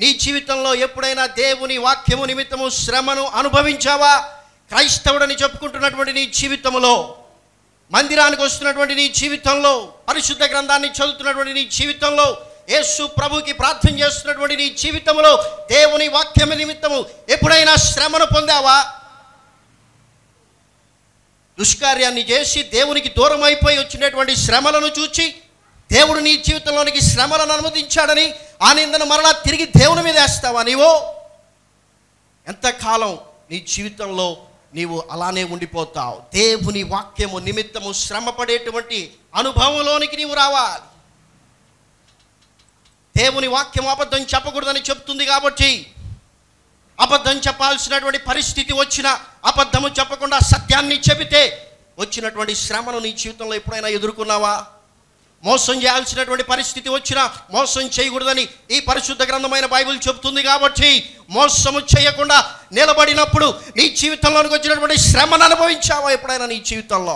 నీ జీవితంలో ఎప్పుడైనా దేవుని వాక్యము నిమిత్తము శ్రమను అనుభవించావా క్రైస్తవుడని చెప్పుకుంటున్నటువంటి నీ జీవితంలో మందిరానికి వస్తున్నటువంటి నీ జీవితంలో పరిశుద్ధ గ్రంథాన్ని చదువుతున్నటువంటి నీ జీవితంలో యేసు ప్రభుకి ప్రార్థన చేస్తున్నటువంటి నీ జీవితంలో దేవుని వాక్యం నిమిత్తము ఎప్పుడైనా శ్రమను పొందావా దుష్కార్యాన్ని చేసి దేవునికి దూరం అయిపోయి వచ్చినటువంటి శ్రమలను చూచి దేవుడు నీ జీవితంలోనికి శ్రమలను అనుమతించాడని ఆ నిందను మరలా తిరిగి దేవుని మీద వేస్తావా నీవు ఎంతకాలం నీ జీవితంలో నీవు అలానే ఉండిపోతావు దేవుని వాక్యము నిమిత్తము శ్రమ పడేటువంటి అనుభవంలోనికి నీవు రావాలి దేవుని వాక్యం అబద్ధం చెప్పకూడదని చెప్తుంది కాబట్టి అబద్ధం చెప్పాల్సినటువంటి పరిస్థితి వచ్చిన అబద్ధము చెప్పకుండా సత్యాన్ని చెబితే వచ్చినటువంటి శ్రమను నీ జీవితంలో ఎప్పుడైనా ఎదుర్కొన్నావా మోసం చేయాల్సినటువంటి పరిస్థితి వచ్చినా మోసం చేయకూడదని ఈ పరిశుద్ధ గ్రంథమైన బైబిల్ చెబుతుంది కాబట్టి మోసము చేయకుండా నిలబడినప్పుడు నీ జీవితంలోనికి వచ్చినటువంటి శ్రమను అనుభవించావా ఎప్పుడైనా నీ జీవితంలో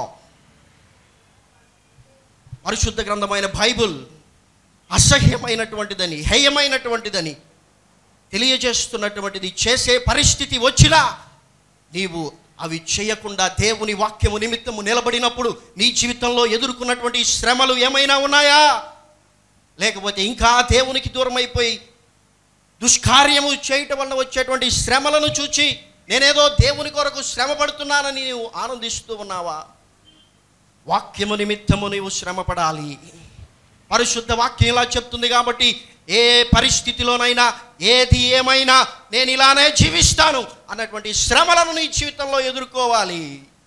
పరిశుద్ధ గ్రంథమైన బైబిల్ అసహ్యమైనటువంటిదని హేయమైనటువంటిదని తెలియజేస్తున్నటువంటిది చేసే పరిస్థితి వచ్చినా నీవు అవి చేయకుండా దేవుని వాక్యము నిమిత్తము నిలబడినప్పుడు నీ జీవితంలో ఎదుర్కొన్నటువంటి శ్రమలు ఏమైనా ఉన్నాయా లేకపోతే ఇంకా దేవునికి దూరం అయిపోయి దుష్కార్యము చేయటం వల్ల వచ్చేటువంటి శ్రమలను చూచి నేనేదో దేవుని కొరకు శ్రమ పడుతున్నానని నీవు ఆనందిస్తూ ఉన్నావా వాక్యము నిమిత్తము నీవు శ్రమపడాలి పరిశుద్ధ వాక్యం ఇలా చెప్తుంది కాబట్టి ఏ పరిస్థితిలోనైనా ఏది ఏమైనా నేను ఇలానే జీవిస్తాను అన్నటువంటి శ్రమలను నీ జీవితంలో ఎదుర్కోవాలి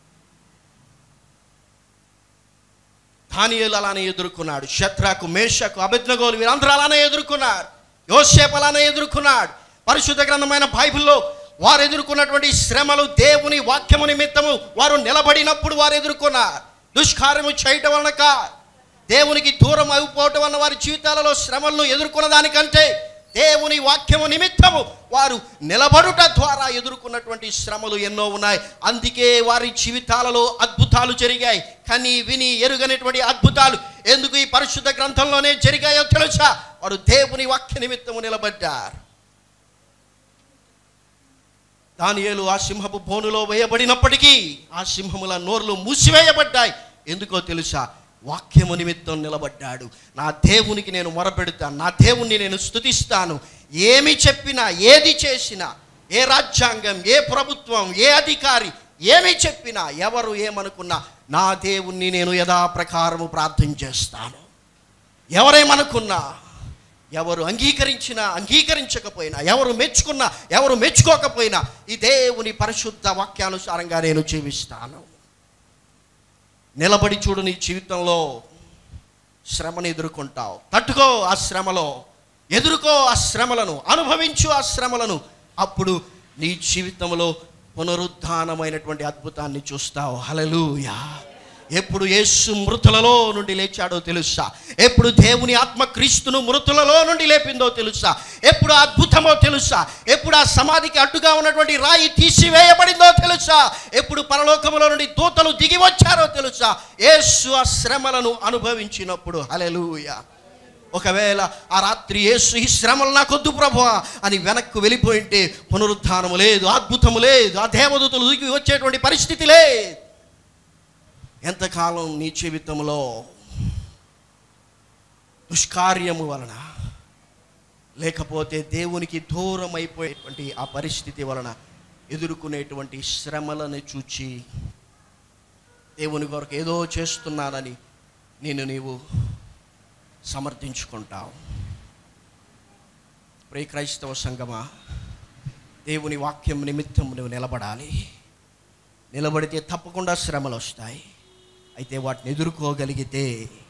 దానియేలు అలానే ఎదుర్కొన్నాడు శత్రకు మేషకు అభిజ్ఞగోలు వీరందరూ అలానే ఎదుర్కొన్నారు యోసేపు అలానే ఎదుర్కొన్నాడు పరిశుద్ధ గ్రంథమైన బైబిల్లో వారు ఎదుర్కొన్నటువంటి శ్రమలు దేవుని వాక్యము నిమిత్తము వారు నిలబడినప్పుడు వారు ఎదుర్కొన్నారు దుష్కార్యము చేయటం వలన కాదు దేవునికి దూరం అయిపోవటం వల్ల వారి జీవితాలలో శ్రమలను ఎదుర్కొన్న దానికంటే దేవుని వాక్యము నిమిత్తము వారు నిలబడుట ద్వారా ఎదుర్కొన్నటువంటి శ్రమలు ఎన్నో ఉన్నాయి అందుకే వారి జీవితాలలో అద్భుతాలు జరిగాయి కానీ విని ఎరుగనటువంటి అద్భుతాలు ఎందుకు ఈ పరిశుద్ధ గ్రంథంలోనే జరిగాయో తెలుసా వారు దేవుని వాక్య నిమిత్తము నిలబడ్డారు దానియేలు ఆ సింహపు బోనులో వేయబడినప్పటికీ ఆ సింహముల నోర్లు మూసివేయబడ్డాయి ఎందుకో తెలుసా వాక్యము నిమిత్తం నిలబడ్డాడు నా దేవునికి నేను మొరపెడతాను నా దేవుణ్ణి నేను స్తుతిస్తాను ఏమి చెప్పినా ఏది చేసినా ఏ రాజ్యాంగం ఏ ప్రభుత్వం ఏ అధికారి ఏమి చెప్పినా ఎవరు ఏమనుకున్నా నా దేవుణ్ణి నేను యథాప్రకారము ప్రార్థన చేస్తాను ఎవరేమనుకున్నా ఎవరు అంగీకరించినా అంగీకరించకపోయినా ఎవరు మెచ్చుకున్నా ఎవరు మెచ్చుకోకపోయినా ఈ దేవుని పరిశుద్ధ వాక్యానుసారంగా నేను జీవిస్తాను నిలబడి చూడు నీ జీవితంలో శ్రమను ఎదుర్కొంటావు తట్టుకో ఆ శ్రమలో ఎదుర్కో ఆ శ్రమలను అనుభవించు ఆ శ్రమలను అప్పుడు నీ జీవితంలో పునరుద్ధానమైనటువంటి అద్భుతాన్ని చూస్తావు హలలుయా ఎప్పుడు యేసు మృతులలో నుండి లేచాడో తెలుసా ఎప్పుడు దేవుని ఆత్మ క్రీస్తును మృతులలో నుండి లేపిందో తెలుసా ఎప్పుడు అద్భుతమో తెలుసా ఎప్పుడు ఆ సమాధికి అడ్డుగా ఉన్నటువంటి రాయి తీసివేయబడిందో తెలుసా ఎప్పుడు పరలోకములో నుండి దూతలు దిగి వచ్చారో తెలుసా యేసు ఆ శ్రమలను అనుభవించినప్పుడు హలెలూయా ఒకవేళ ఆ రాత్రి యేసు ఈ శ్రమలు నాకొద్దు ప్రభు అని వెనక్కు వెళ్ళిపోయింటే పునరుద్ధానము లేదు అద్భుతము లేదు ఆ దేవదూతలు దిగి వచ్చేటువంటి పరిస్థితి లేదు ఎంతకాలం నీ జీవితంలో దుష్కార్యము వలన లేకపోతే దేవునికి దూరం అయిపోయేటువంటి ఆ పరిస్థితి వలన ఎదుర్కొనేటువంటి శ్రమలను చూచి దేవుని కొరకు ఏదో చేస్తున్నానని నేను నీవు సమర్థించుకుంటావు ప్రే క్రైస్తవ సంగమా దేవుని వాక్యం నిమిత్తం నువ్వు నిలబడాలి నిలబడితే తప్పకుండా శ్రమలు వస్తాయి అయితే వాటిని ఎదుర్కోగలిగితే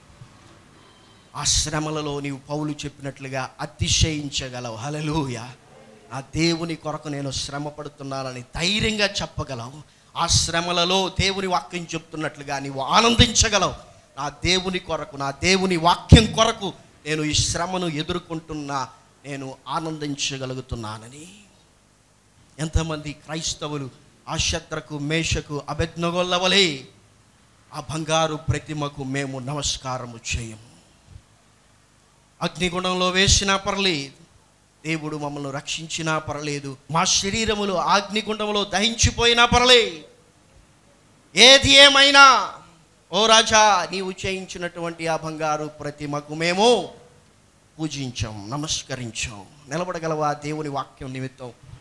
ఆ శ్రమలలో నీవు పౌలు చెప్పినట్లుగా అతిశయించగలవు హలలుయ ఆ దేవుని కొరకు నేను శ్రమ పడుతున్నానని ధైర్యంగా చెప్పగలవు ఆ శ్రమలలో దేవుని వాక్యం చెప్తున్నట్లుగా నీవు ఆనందించగలవు నా దేవుని కొరకు నా దేవుని వాక్యం కొరకు నేను ఈ శ్రమను ఎదుర్కొంటున్నా నేను ఆనందించగలుగుతున్నానని ఎంతమంది క్రైస్తవులు ఆ శత్రకు మేషకు అభిజ్ఞగొల్లవలే ఆ బంగారు ప్రతిమకు మేము నమస్కారము చేయము అగ్నిగుణంలో వేసినా పర్లేదు దేవుడు మమ్మల్ని రక్షించినా పర్లేదు మా శరీరములు అగ్నిగుండములో దహించిపోయినా పర్లే ఏది ఏమైనా ఓ రాజా నీవు చేయించినటువంటి ఆ బంగారు ప్రతిమకు మేము పూజించాం నమస్కరించాం నిలబడగలవా దేవుని వాక్యం నిమిత్తం